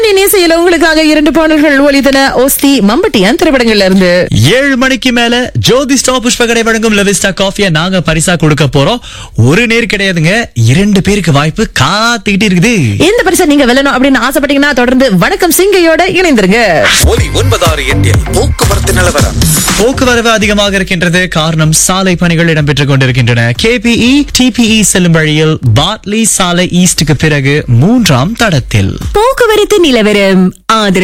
விஜயனின் இசையில உங்களுக்காக இரண்டு பாடல்கள் ஒலித்தன ஓஸ்தி மம்பட்டியான் திரைப்படங்கள்ல இருந்து ஏழு மணிக்கு மேல ஜோதி ஸ்டாப் புஷ்பகடை வழங்கும் லெவிஸ்டா காஃபியை நாங்க பரிசா கொடுக்க போறோம் ஒரு நேர் கிடையாதுங்க இரண்டு பேருக்கு வாய்ப்பு காத்துக்கிட்டு இருக்குது இந்த பரிசை நீங்க வெல்லணும் அப்படின்னு ஆசைப்பட்டீங்கன்னா தொடர்ந்து வணக்கம் சிங்கையோட இணைந்திருங்க ஒலி ஒன்பதாறு எட்டில் போக்குவரத்து நிலவரம் போக்குவரவு அதிகமாக இருக்கின்றது காரணம் சாலை பணிகள் இடம்பெற்றுக் கொண்டிருக்கின்றன கேபிஇ டிபிஇ செல்லும் வழியில் பாட்லி சாலை ஈஸ்டுக்கு பிறகு மூன்றாம் தடத்தில் போக்குவரத்து நிலவரம் ஆதரவு